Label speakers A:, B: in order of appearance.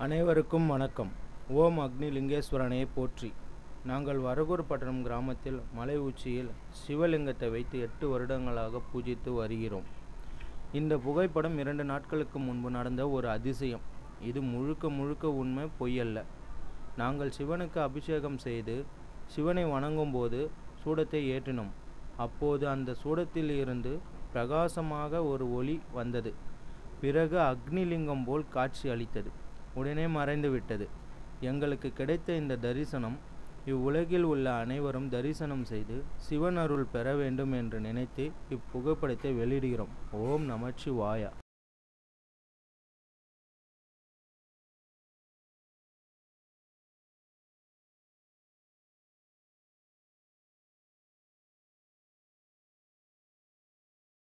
A: அனைவருக்கும் வணக்கம் ஓம் அக்னி லிங்கேஸ்வரனை போற்றி நாங்கள் வரகூர்பட்டணம் கிராமத்தில் மலை உச்சியில் சிவலிங்கத்தை வைத்து எட்டு வருடங்களாக பூஜித்து வருகிறோம் இந்த புகைப்படம் இரண்டு நாட்களுக்கு முன்பு நடந்த ஒரு அதிசயம் இது முழுக்க முழுக்க உண்மை பொய்யல்ல நாங்கள் சிவனுக்கு அபிஷேகம் செய்து சிவனை வணங்கும்போது சூடத்தை ஏற்றினோம் அப்போது அந்த சூடத்தில் இருந்து பிரகாசமாக ஒரு ஒளி வந்தது பிறகு அக்னிலிங்கம் போல் காட்சி அளித்தது உடனே மறைந்து விட்டது எங்களுக்கு கிடைத்த இந்த தரிசனம் இவ்வுலகில் உள்ள அனைவரும் தரிசனம் செய்து சிவன் அருள் பெற வேண்டும் என்று நினைத்து இப்புகைப்படத்தை வெளியிடுகிறோம் ஓம் நமச்சிவாயா